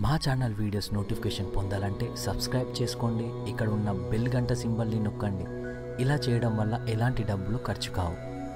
మా channel videos notification పొందాలంటే subscribe చేసుకోండి ఇక్కడ ఉన్న బెల్ గంట సింబల్ని నొక్కండి ఇలా చేయడం వల్ల ఎలాంటి డబ్బులు ఖర్చు కావు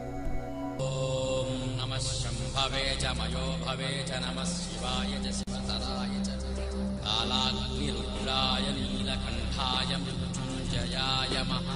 नमः शम्भवे च मयो भवे च नमः शिवाय च शिवतराय च कालाग्निरुद्राय नीलकण्ठाय मृत्युञ्जयाय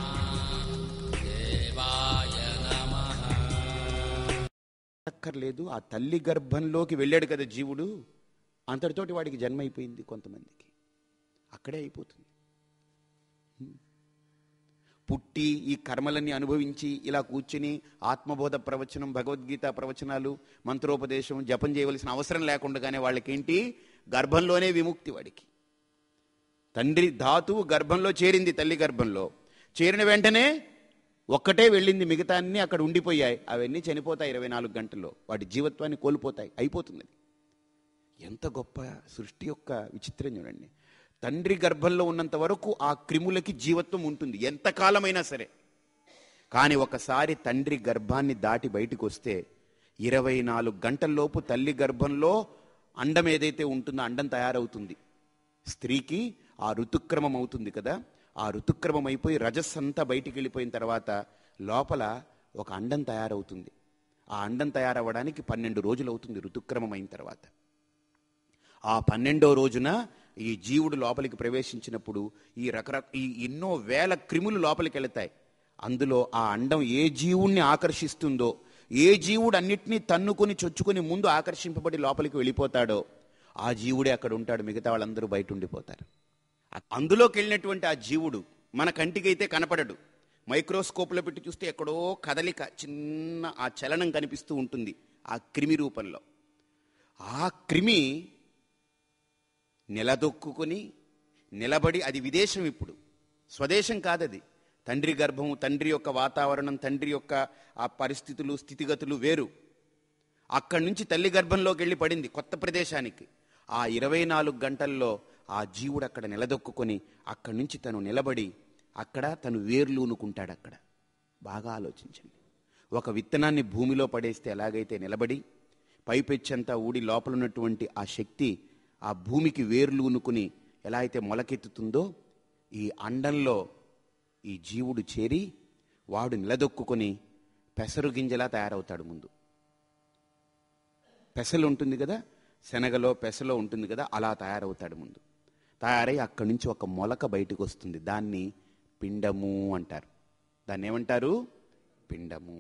महादेवाय नमः అక్కర్లేదు ఆ తల్లి గర్భంలోకి వెళ్ళాడు కదా జీవుడు అంతటితోటి వాడికి జన్మ అయిపోయింది కొంతమందికి అక్కడే అయిపోతుంది హ్మ్. పుట్టి ఈ కర్మలన్నీ అనుభవించి ఇలా కూర్చుని ఆత్మబోధ ప్రవచనం భగవద్గీత ప్రవచనాలు మంత్రోపదేశం జపం చేయవలసిన అవసరం లేకుండానే వాళ్ళకేంటి గర్భంలోనే విముక్తి వాడికి తండ్రి ధాతువు గర్భంలో చేరింది తల్లి గర్భంలో చేరిన వెంటనే ఒక్కటే వెళ్ళింది మిగతా అన్నీ అక్కడ ఉండిపోయాయి అవన్నీ చనిపోతాయి ఇరవై నాలుగు గంటల్లో వాటి జీవత్వాన్ని కోల్పోతాయి అయిపోతుంది అది. ఎంత గొప్ప సృష్టి యొక్క విచిత్రం చూడండి తండ్రి గర్భంలో ఉన్నంత వరకు ఆ క్రిములకి జీవత్వం ఉంటుంది ఎంతకాలమైనా సరే కానీ ఒకసారి తండ్రి గర్భాన్ని దాటి బయటికి వస్తే ఇరవై నాలుగు గంటల్లోపు తల్లి గర్భంలో అండం ఏదైతే ఉంటుందో అండం తయారవుతుంది స్త్రీకి ఆ ఋతుక్రమం అవుతుంది కదా ఆ ఋతుక్రమం అయిపోయి రజస్ అంతా బయటికి వెళ్ళిపోయిన తర్వాత లోపల ఒక అండం తయారవుతుంది ఆ అండం తయారవ్వడానికి పన్నెండు రోజులు అవుతుంది ఋతుక్రమం అయిన తర్వాత ఆ పన్నెండో రోజున ఈ జీవుడు లోపలికి ప్రవేశించినప్పుడు ఈ రకరక ఈ ఎన్నో వేల క్రిములు లోపలికి వెళతాయి అందులో ఆ అండం ఏ జీవుణ్ణి ఆకర్షిస్తుందో ఏ జీవుడు అన్నిటినీ తన్నుకొని చొచ్చుకొని ముందు ఆకర్షింపబడి లోపలికి వెళ్ళిపోతాడో ఆ జీవుడే అక్కడ ఉంటాడు మిగతా వాళ్ళందరూ బయట ఉండిపోతారు అందులోకి వెళ్ళినటువంటి ఆ జీవుడు మన కంటికైతే కనపడడు మైక్రోస్కోప్లో పెట్టి చూస్తే ఎక్కడో కదలిక చిన్న ఆ చలనం కనిపిస్తూ ఉంటుంది ఆ క్రిమి రూపంలో ఆ క్రిమి నిలదొక్కుని నిలబడి అది విదేశం ఇప్పుడు స్వదేశం కాదది తండ్రి గర్భము తండ్రి యొక్క వాతావరణం తండ్రి యొక్క ఆ పరిస్థితులు స్థితిగతులు వేరు అక్కడి నుంచి తల్లి గర్భంలోకి వెళ్ళి పడింది కొత్త ప్రదేశానికి ఆ ఇరవై నాలుగు గంటల్లో ఆ జీవుడు అక్కడ నిలదొక్కుని అక్కడి నుంచి తను నిలబడి అక్కడ తను వేర్లూనుకుంటాడు అక్కడ బాగా ఆలోచించండి ఒక విత్తనాన్ని భూమిలో పడేస్తే ఎలాగైతే నిలబడి పైపెచ్చంతా ఊడి లోపల ఉన్నటువంటి ఆ శక్తి ఆ భూమికి వేర్లూనుకుని ఎలా అయితే మొలకెత్తుతుందో ఈ అండంలో ఈ జీవుడు చేరి వాడు నిలదొక్కుని పెసరు గింజలా తయారవుతాడు ముందు పెసలు ఉంటుంది కదా శనగలో పెసలో ఉంటుంది కదా అలా తయారవుతాడు ముందు తయారై అక్కడి నుంచి ఒక మొలక బయటకు వస్తుంది దాన్ని పిండము అంటారు దాన్ని ఏమంటారు పిండము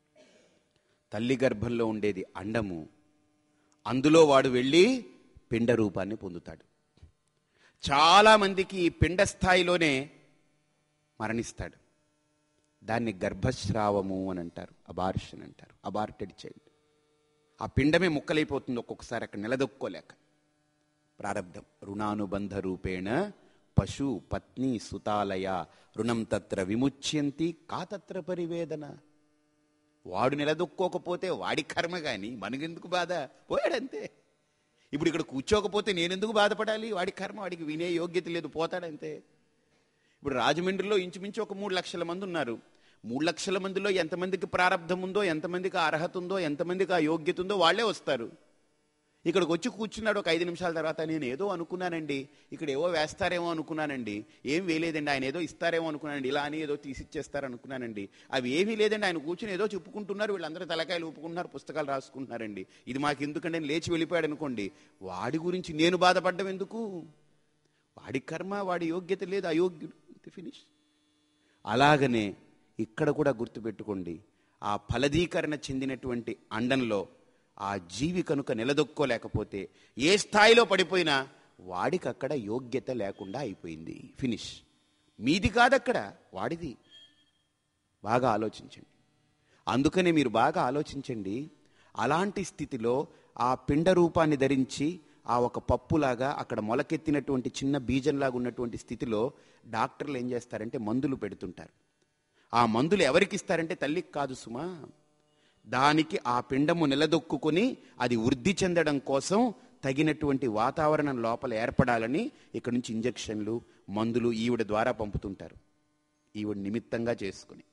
తల్లి గర్భంలో ఉండేది అండము అందులో వాడు వెళ్ళి పిండ రూపాన్ని పొందుతాడు చాలా మందికి ఈ పిండ స్థాయిలోనే మరణిస్తాడు దాన్ని గర్భస్రావము అని అంటారు అబార్షన్ అంటారు అబార్టెడ్ చైల్డ్ ఆ పిండమే ముక్కలైపోతుంది ఒక్కొక్కసారి అక్కడ నిలదొక్కోలేక ప్రారంధం రుణానుబంధ రూపేణ పశు పత్ని సుతాలయ రుణం తత్ర విముచ్యంతి కాతత్ర పరివేదన వాడు నిలదొక్కోకపోతే వాడి కర్మ గాని మనకెందుకు బాధ పోయాడంతే ఇప్పుడు ఇక్కడ కూర్చోకపోతే నేనెందుకు బాధపడాలి వాడి కర్మ వాడికి వినే యోగ్యత లేదు పోతాడంతే ఇప్పుడు రాజమండ్రిలో ఇంచుమించు ఒక మూడు లక్షల మంది ఉన్నారు మూడు లక్షల మందిలో ఎంతమందికి ప్రారంధం ఉందో ఎంతమందికి ఆ అర్హత ఉందో ఎంతమందికి ఆ యోగ్యత ఉందో వాళ్ళే వస్తారు ఇక్కడికి వచ్చి కూర్చున్నాడు ఒక ఐదు నిమిషాల తర్వాత నేను ఏదో అనుకున్నానండి ఇక్కడ ఏవో వేస్తారేమో అనుకున్నానండి ఏం వేయలేదండి ఆయన ఏదో ఇస్తారేమో అనుకున్నానండి ఇలా అని ఏదో తీసిచ్చేస్తారు అనుకున్నానండి అవి ఏమీ లేదండి ఆయన కూర్చుని ఏదో చెప్పుకుంటున్నారు వీళ్ళందరూ తలకాయలు ఊపుకుంటున్నారు పుస్తకాలు రాసుకుంటున్నారండి ఇది మాకు ఎందుకండి అని లేచి వెళ్ళిపోయాడు అనుకోండి వాడి గురించి నేను బాధపడ్డం ఎందుకు వాడి కర్మ వాడి యోగ్యత లేదు అయోగ్యుడు ఫినిష్ అలాగనే ఇక్కడ కూడా గుర్తుపెట్టుకోండి ఆ ఫలదీకరణ చెందినటువంటి అండంలో ఆ జీవి కనుక నిలదొక్కోలేకపోతే ఏ స్థాయిలో పడిపోయినా వాడికి అక్కడ యోగ్యత లేకుండా అయిపోయింది ఫినిష్ మీది కాదక్కడ వాడిది బాగా ఆలోచించండి అందుకనే మీరు బాగా ఆలోచించండి అలాంటి స్థితిలో ఆ పిండ రూపాన్ని ధరించి ఆ ఒక పప్పులాగా అక్కడ మొలకెత్తినటువంటి చిన్న బీజంలాగా ఉన్నటువంటి స్థితిలో డాక్టర్లు ఏం చేస్తారంటే మందులు పెడుతుంటారు ఆ మందులు ఎవరికి ఇస్తారంటే తల్లికి కాదు సుమా దానికి ఆ పిండము నిలదొక్కుని అది వృద్ధి చెందడం కోసం తగినటువంటి వాతావరణం లోపల ఏర్పడాలని ఇక్కడ నుంచి ఇంజెక్షన్లు మందులు ఈవిడ ద్వారా పంపుతుంటారు ఈవిడ నిమిత్తంగా చేసుకుని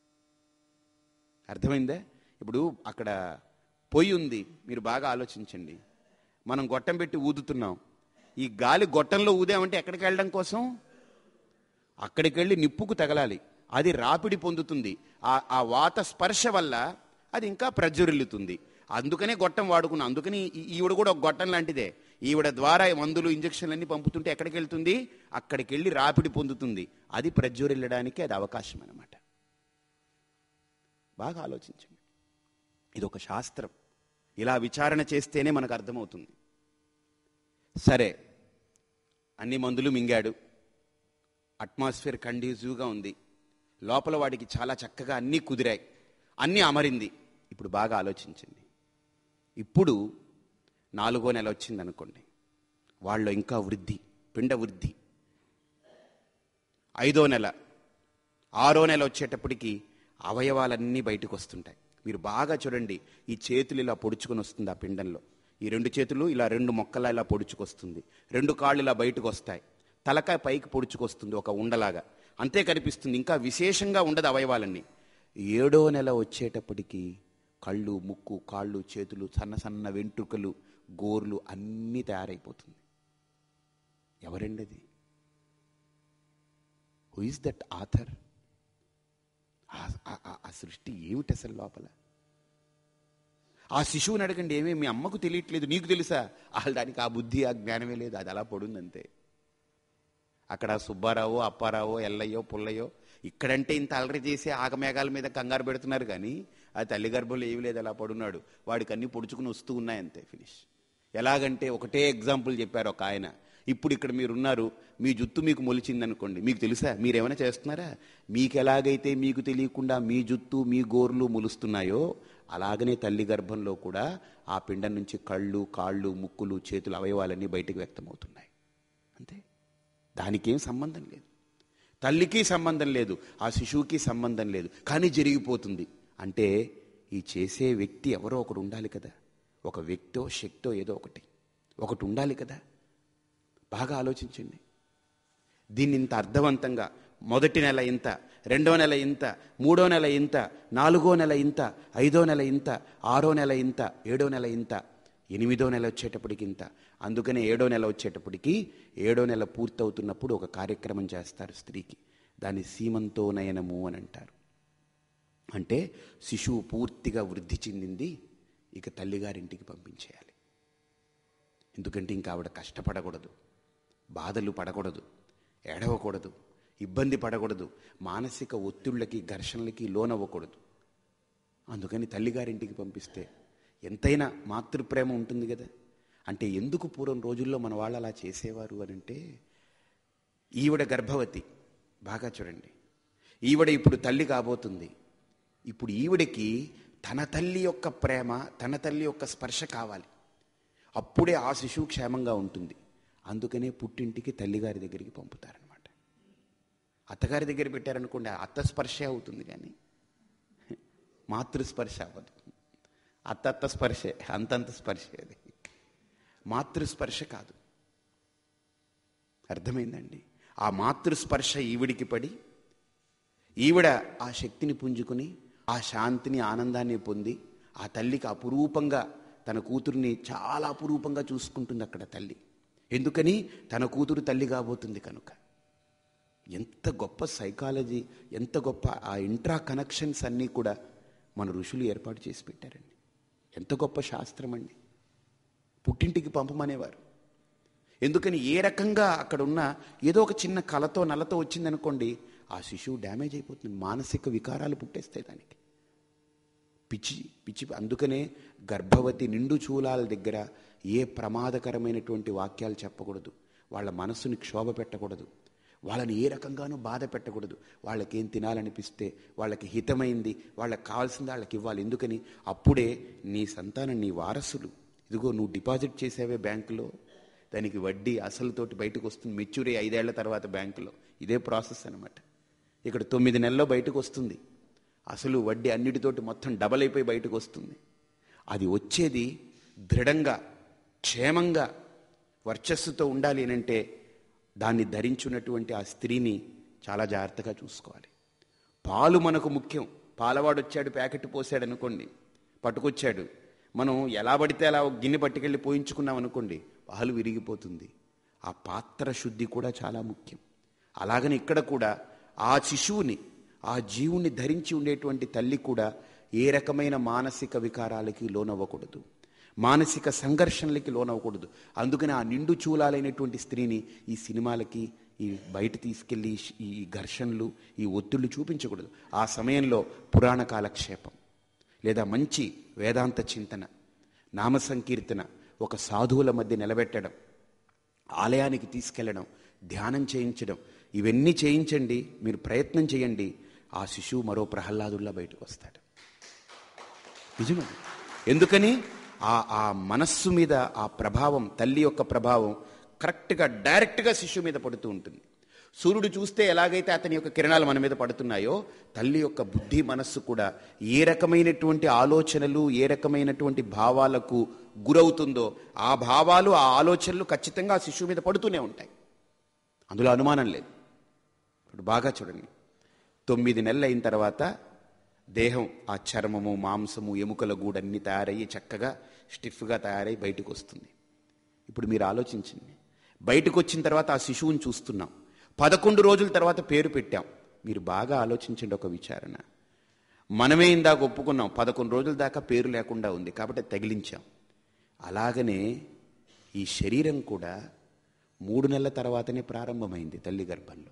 అర్థమైందా ఇప్పుడు అక్కడ పొయ్యి ఉంది మీరు బాగా ఆలోచించండి మనం గొట్టం పెట్టి ఊదుతున్నాం ఈ గాలి గొట్టంలో ఊదామంటే ఎక్కడికి వెళ్ళడం కోసం అక్కడికి వెళ్ళి నిప్పుకు తగలాలి అది రాపిడి పొందుతుంది ఆ ఆ వాత స్పర్శ వల్ల అది ఇంకా ప్రజ్వరిల్లుతుంది అందుకనే గొట్టం వాడుకున్నాం అందుకని ఈ- ఈవిడ కూడా ఒక గొట్టం లాంటిదే ఈవిడ ద్వారా ఈ మందులు ఇంజక్షన్లు అన్ని పంపుతుంటే ఎక్కడికి వెళ్తుంది అక్కడికి వెళ్ళి రాపిడి పొందుతుంది అది ప్రజ్వరిల్లడానికి అది అవకాశం అన్నమాట బాగా ఆలోచించండి ఇది ఒక శాస్త్రం ఇలా విచారణ చేస్తేనే మనకు అర్థమవుతుంది సరే అన్ని మందులు మింగాడు అట్మాస్ఫియర్ కండ్యూజివ్గా ఉంది లోపల వాడికి చాలా చక్కగా అన్నీ కుదిరాయి అన్నీ అమరింది ఇప్పుడు బాగా ఆలోచించండి ఇప్పుడు నాలుగో నెల వచ్చింది అనుకోండి వాళ్ళు ఇంకా వృద్ధి పిండ వృద్ధి ఐదో నెల ఆరో నెల వచ్చేటప్పటికి అవయవాలన్నీ బయటకు వస్తుంటాయి మీరు బాగా చూడండి ఈ చేతులు ఇలా పొడుచుకొని వస్తుంది ఆ పిండంలో ఈ రెండు చేతులు ఇలా రెండు మొక్కలా ఇలా పొడుచుకొస్తుంది రెండు కాళ్ళు ఇలా బయటకు వస్తాయి తలకాయ పైకి పొడుచుకొస్తుంది ఒక ఉండలాగా అంతే కనిపిస్తుంది ఇంకా విశేషంగా ఉండదు అవయవాలన్నీ ఏడో నెల వచ్చేటప్పటికి కళ్ళు ముక్కు కాళ్ళు చేతులు సన్న సన్న వెంట్రుకలు గోర్లు అన్నీ తయారైపోతుంది ఎవరండి అది హూ ఇస్ దట్ ఆథర్ ఆ సృష్టి ఏమిటి అసలు లోపల ఆ శిశువుని అడగండి ఏమీ మీ అమ్మకు తెలియట్లేదు నీకు తెలుసా అసలు దానికి ఆ బుద్ధి ఆ జ్ఞానమే లేదు అది అలా పడుందంతే అక్కడ సుబ్బారావు అప్పారావు ఎల్లయ్యో పుల్లయ్యో ఇక్కడంటే ఇంత అలరి చేసి ఆగమేఘాల మీద కంగారు పెడుతున్నారు కానీ ఆ తల్లి గర్భంలో ఏమి లేదు అలా పడున్నాడు వాడికి అన్ని పొడుచుకుని వస్తూ ఉన్నాయి అంతే ఫినిష్ ఎలాగంటే ఒకటే ఎగ్జాంపుల్ చెప్పారు ఒక ఆయన ఇప్పుడు ఇక్కడ మీరున్నారు మీ జుత్తు మీకు మొలిచిందనుకోండి మీకు తెలుసా మీరేమైనా చేస్తున్నారా మీకు ఎలాగైతే మీకు తెలియకుండా మీ జుత్తు మీ గోర్లు మొలుస్తున్నాయో అలాగనే తల్లి గర్భంలో కూడా ఆ పిండం నుంచి కళ్ళు కాళ్ళు ముక్కులు చేతులు అవయవాలన్నీ బయటకు వ్యక్తమవుతున్నాయి అంతే దానికేం సంబంధం లేదు తల్లికి సంబంధం లేదు ఆ శిశువుకి సంబంధం లేదు కానీ జరిగిపోతుంది అంటే ఈ చేసే వ్యక్తి ఎవరో ఒకడు ఉండాలి కదా ఒక వ్యక్తో శక్తో ఏదో ఒకటి ఒకటి ఉండాలి కదా బాగా ఆలోచించండి దీన్ని ఇంత అర్థవంతంగా మొదటి నెల ఇంత రెండో నెల ఇంత మూడో నెల ఇంత నాలుగో నెల ఇంత ఐదో నెల ఇంత ఆరో నెల ఇంత ఏడో నెల ఇంత ఎనిమిదో నెల వచ్చేటప్పటికి ఇంత అందుకనే ఏడో నెల వచ్చేటప్పటికి ఏడో నెల పూర్తవుతున్నప్పుడు ఒక కార్యక్రమం చేస్తారు స్త్రీకి దాన్ని సీమంతో నయనము అని అంటారు అంటే శిశువు పూర్తిగా వృద్ధి చెందింది ఇక తల్లిగారింటికి పంపించేయాలి ఎందుకంటే ఇంకా ఆవిడ కష్టపడకూడదు బాధలు పడకూడదు ఏడవకూడదు ఇబ్బంది పడకూడదు మానసిక ఒత్తిళ్ళకి ఘర్షణలకి లోనవ్వకూడదు అందుకని తల్లిగారింటికి పంపిస్తే ఎంతైనా మాతృప్రేమ ఉంటుంది కదా అంటే ఎందుకు పూర్వం రోజుల్లో మన వాళ్ళు అలా చేసేవారు అని అంటే ఈవిడ గర్భవతి బాగా చూడండి ఈవిడ ఇప్పుడు తల్లి కాబోతుంది ఇప్పుడు ఈవిడకి తన తల్లి యొక్క ప్రేమ తన తల్లి యొక్క స్పర్శ కావాలి అప్పుడే ఆ శిశువు క్షేమంగా ఉంటుంది అందుకనే పుట్టింటికి తల్లిగారి దగ్గరికి పంపుతారనమాట అత్తగారి దగ్గర పెట్టారనుకోండి ఆ అత్త స్పర్శ అవుతుంది కానీ మాతృస్పర్శ అవ్వదు అత్తత్త స్పర్శే అంతంత స్పర్శే అది మాతృస్పర్శ కాదు అర్థమైందండి ఆ మాతృస్పర్శ ఈవిడికి పడి ఈవిడ ఆ శక్తిని పుంజుకుని ఆ శాంతిని ఆనందాన్ని పొంది ఆ తల్లికి అపురూపంగా తన కూతుర్ని చాలా అపురూపంగా చూసుకుంటుంది అక్కడ తల్లి ఎందుకని తన కూతురు తల్లి కాబోతుంది కనుక ఎంత గొప్ప సైకాలజీ ఎంత గొప్ప ఆ ఇంట్రా కనెక్షన్స్ అన్నీ కూడా మన ఋషులు ఏర్పాటు చేసి పెట్టారండి ఎంత గొప్ప శాస్త్రం అండి పుట్టింటికి పంపమనేవారు ఎందుకని ఏ రకంగా అక్కడ ఉన్న ఏదో ఒక చిన్న కలతో నల్లతో వచ్చిందనుకోండి ఆ శిశువు డ్యామేజ్ అయిపోతుంది మానసిక వికారాలు పుట్టేస్తాయి దానికి పిచ్చి పిచ్చి అందుకనే గర్భవతి నిండు చూలాల దగ్గర ఏ ప్రమాదకరమైనటువంటి వాక్యాలు చెప్పకూడదు వాళ్ళ మనస్సుని క్షోభ పెట్టకూడదు వాళ్ళని ఏ రకంగానూ బాధ పెట్టకూడదు వాళ్ళకి ఏం తినాలనిపిస్తే వాళ్ళకి హితమైంది వాళ్ళకి కావాల్సింది వాళ్ళకి ఇవ్వాలి ఎందుకని అప్పుడే నీ సంతానం నీ వారసులు ఇదిగో నువ్వు డిపాజిట్ చేసావే బ్యాంకులో దానికి వడ్డీ అసలుతోటి బయటకు వస్తుంది మెచ్యూరీ ఐదేళ్ల తర్వాత బ్యాంకులో ఇదే ప్రాసెస్ అనమాట ఇక్కడ తొమ్మిది నెలల్లో బయటకు వస్తుంది అసలు వడ్డీ అన్నిటితోటి మొత్తం డబల్ అయిపోయి బయటకు వస్తుంది అది వచ్చేది దృఢంగా క్షేమంగా వర్చస్సుతో ఉండాలి అని అంటే దాన్ని ధరించున్నటువంటి ఆ స్త్రీని చాలా జాగ్రత్తగా చూసుకోవాలి పాలు మనకు ముఖ్యం పాలవాడు వచ్చాడు ప్యాకెట్ పోసాడు అనుకోండి పట్టుకొచ్చాడు మనం ఎలా పడితే అలా ఒక గిన్నె పట్టుకెళ్ళి పోయించుకున్నాం అనుకోండి పాలు విరిగిపోతుంది ఆ పాత్ర శుద్ధి కూడా చాలా ముఖ్యం అలాగని ఇక్కడ కూడా ఆ శిశువుని ఆ జీవుని ధరించి ఉండేటువంటి తల్లి కూడా ఏ రకమైన మానసిక వికారాలకి లోనవ్వకూడదు మానసిక సంఘర్షణలకి లోనవ్వకూడదు అందుకని ఆ నిండు చూలాలైనటువంటి స్త్రీని ఈ సినిమాలకి ఈ బయట తీసుకెళ్ళి ఈ ఘర్షణలు ఈ ఒత్తిళ్లు చూపించకూడదు ఆ సమయంలో పురాణ కాలక్షేపం లేదా మంచి వేదాంత చింతన నామ సంకీర్తన ఒక సాధువుల మధ్య నిలబెట్టడం ఆలయానికి తీసుకెళ్ళడం ధ్యానం చేయించడం ఇవన్నీ చేయించండి మీరు ప్రయత్నం చేయండి ఆ శిశువు మరో ప్రహ్లాదుల్లా బయటకు వస్తాడు నిజమే ఎందుకని ఆ ఆ మనస్సు మీద ఆ ప్రభావం తల్లి యొక్క ప్రభావం కరెక్ట్గా డైరెక్ట్గా శిశువు మీద పడుతూ ఉంటుంది సూర్యుడు చూస్తే ఎలాగైతే అతని యొక్క కిరణాలు మన మీద పడుతున్నాయో తల్లి యొక్క బుద్ధి మనస్సు కూడా ఏ రకమైనటువంటి ఆలోచనలు ఏ రకమైనటువంటి భావాలకు గురవుతుందో ఆ భావాలు ఆ ఆలోచనలు ఖచ్చితంగా ఆ శిశువు మీద పడుతూనే ఉంటాయి అందులో అనుమానం లేదు ఇప్పుడు బాగా చూడండి తొమ్మిది నెలలు అయిన తర్వాత దేహం ఆ చర్మము మాంసము ఎముకల గూడన్నీ తయారయ్యి చక్కగా స్టిఫ్గా తయారై బయటకు వస్తుంది ఇప్పుడు మీరు ఆలోచించండి బయటకు వచ్చిన తర్వాత ఆ శిశువుని చూస్తున్నాం పదకొండు రోజుల తర్వాత పేరు పెట్టాం మీరు బాగా ఆలోచించండి ఒక విచారణ మనమే ఇందాక ఒప్పుకున్నాం పదకొండు రోజుల దాకా పేరు లేకుండా ఉంది కాబట్టి తగిలించాం అలాగనే ఈ శరీరం కూడా మూడు నెలల తర్వాతనే ప్రారంభమైంది తల్లి గర్భంలో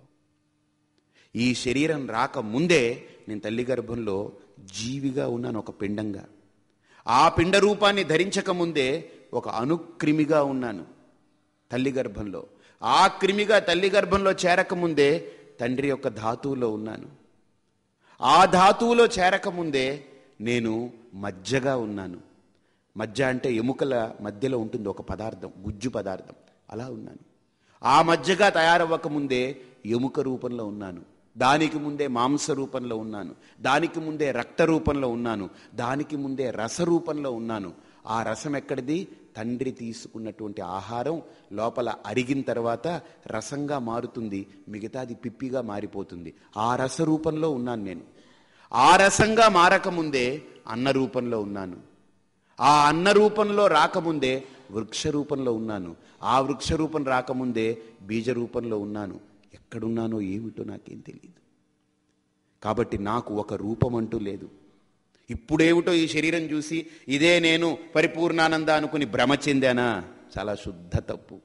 ఈ శరీరం రాక ముందే నేను తల్లి గర్భంలో జీవిగా ఉన్నాను ఒక పిండంగా ఆ పిండ రూపాన్ని ధరించక ముందే ఒక అనుక్రిమిగా ఉన్నాను తల్లి గర్భంలో ఆ క్రిమిగా తల్లి గర్భంలో చేరకముందే తండ్రి యొక్క ధాతువులో ఉన్నాను ఆ ధాతువులో చేరకముందే నేను మజ్జగా ఉన్నాను మజ్జ అంటే ఎముకల మధ్యలో ఉంటుంది ఒక పదార్థం గుజ్జు పదార్థం అలా ఉన్నాను ఆ మజ్జగా తయారవ్వకముందే ఎముక రూపంలో ఉన్నాను దానికి ముందే మాంస రూపంలో ఉన్నాను దానికి ముందే రక్త రూపంలో ఉన్నాను దానికి ముందే రస రూపంలో ఉన్నాను ఆ రసం ఎక్కడిది తండ్రి తీసుకున్నటువంటి ఆహారం లోపల అరిగిన తర్వాత రసంగా మారుతుంది మిగతాది పిప్పిగా మారిపోతుంది ఆ రస రూపంలో ఉన్నాను నేను ఆ రసంగా మారకముందే అన్న రూపంలో ఉన్నాను ఆ అన్న రూపంలో రాకముందే వృక్ష రూపంలో ఉన్నాను ఆ వృక్ష రూపం రాకముందే బీజ రూపంలో ఉన్నాను ఎక్కడున్నానో ఏమిటో నాకేం తెలియదు కాబట్టి నాకు ఒక రూపం అంటూ లేదు ఇప్పుడేమిటో ఈ శరీరం చూసి ఇదే నేను పరిపూర్ణానంద అనుకుని భ్రమ చెందానా చాలా శుద్ధ తప్పు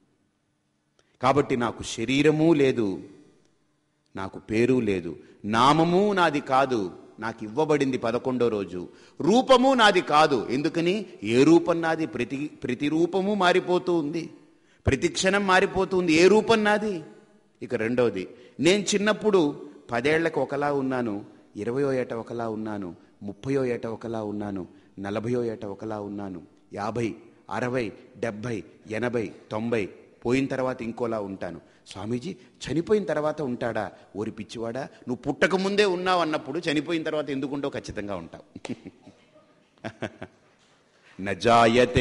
కాబట్టి నాకు శరీరము లేదు నాకు పేరు లేదు నామము నాది కాదు నాకు ఇవ్వబడింది పదకొండో రోజు రూపము నాది కాదు ఎందుకని ఏ రూపం నాది ప్రతి ప్రతి రూపము మారిపోతూ ఉంది ప్రతి క్షణం మారిపోతుంది ఏ రూపం నాది ఇక రెండవది నేను చిన్నప్పుడు పదేళ్లకు ఒకలా ఉన్నాను ఇరవయో ఏట ఒకలా ఉన్నాను ముప్పయో ఏట ఒకలా ఉన్నాను నలభయో ఏట ఒకలా ఉన్నాను యాభై అరవై డెబ్భై ఎనభై తొంభై పోయిన తర్వాత ఇంకోలా ఉంటాను స్వామీజీ చనిపోయిన తర్వాత ఉంటాడా ఓరి పిచ్చివాడా నువ్వు పుట్టక ముందే ఉన్నావు అన్నప్పుడు చనిపోయిన తర్వాత ఎందుకుంటావు ఖచ్చితంగా ఉంటావు నజాయతే